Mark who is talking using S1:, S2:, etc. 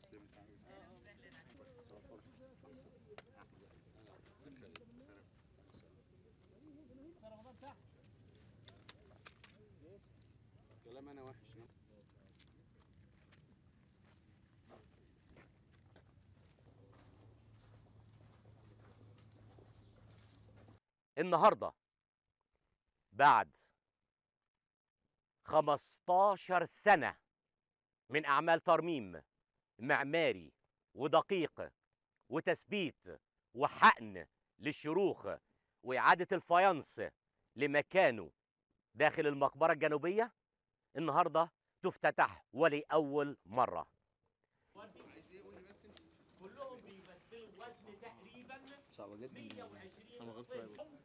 S1: زي ما انت عايز كلام انا وحش ها؟
S2: النهارده بعد 15 سنة من أعمال ترميم معماري ودقيق وتثبيت وحقن للشروخ وإعادة الفاينس لمكانه داخل المقبرة الجنوبية النهاردة تفتتح ولأول مرة كلهم بيمثلوا وزن تقريبا
S1: صعبة جدا
S2: 120
S1: انا غلطت
S2: طن